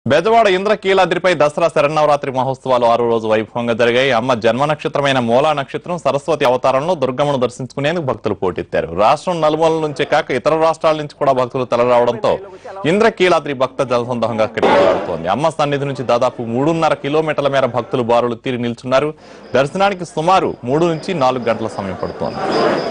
బెజవాడ ఇంద్రకీలాద్రిపై దసరా శరన్నవరాత్రి మహోత్సవాలు ఆరో రోజు వైభవంగా జరిగాయి అమ్మ జన్మ నక్షత్రమైన మూలా నక్షత్రం సరస్వతి అవతారంలో దుర్గమ్మను దర్శించుకునేందుకు భక్తులు పోటెత్తారు రాష్ట్రం నలుమూలల నుంచే కాక ఇతర రాష్ట్రాల నుంచి కూడా భక్తులు తలరావడంతో ఇంద్రకీలాద్రి భక్త జలసందోహంగా కిటకిలాడుతోంది అమ్మ సన్నిధి నుంచి దాదాపు మూడున్నర కిలోమీటర్ల మేర భక్తులు బారులు తీరి నిల్చున్నారు దర్శనానికి సుమారు మూడు నుంచి నాలుగు గంటల సమయం పడుతోంది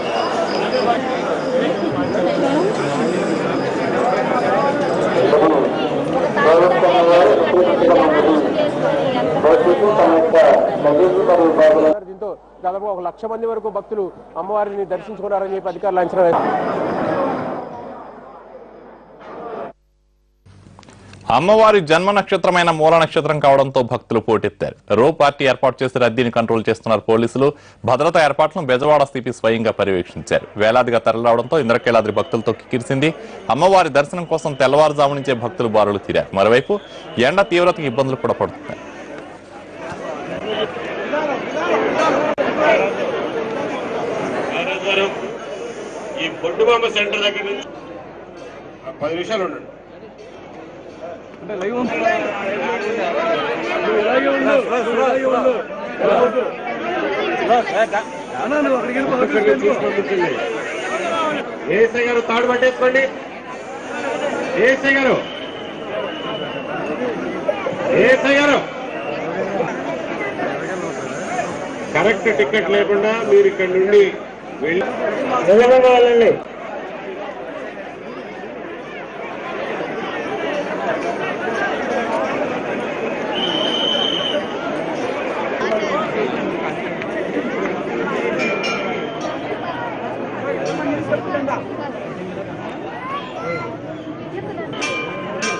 దీంతో దాదాపు ఒక లక్ష మంది వరకు భక్తులు అమ్మవారిని దర్శించుకున్నారని చెప్పి అధికారులు అంచనా వేశారు అమ్మవారి జన్మ నక్షత్రమైన మూల నక్షత్రం కావడంతో భక్తులు పోటెత్తారు రో పార్టీ ఏర్పాటు చేసి రద్దీని కంట్రోల్ చేస్తున్నారు పోలీసులు భద్రతా ఏర్పాట్లను బెజవాడ సిపి స్వయంగా పర్యవేక్షించారు వేలాదిగా తరలిరావడంతో ఇంద్రకీలాద్రి భక్తులతో కిక్కిరిసింది అమ్మవారి దర్శనం కోసం తెల్లవారుజాము నుంచే భక్తులు బారులు తీరారు మరోవైపు ఎండ తీవ్రతకు ఇబ్బందులు కూడా పడుతున్నాయి గారు ఈ బొడ్డుబాంబ సెంటర్ దగ్గర నుంచి పది నిమిషాలు ఉండండి ఏసై గారు తాడు పట్టేసుకోండి ఏసై గారు ఏసై గారు కరెక్ట్ టికెట్ లేకుండా మీరు ఇక్కడ నుండి వెళ్ళి నిజంగా వెళ్ళండి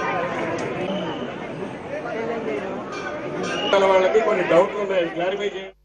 వాళ్ళకి కొన్ని డౌట్లు ఉన్నాయి క్లారిఫై చేయండి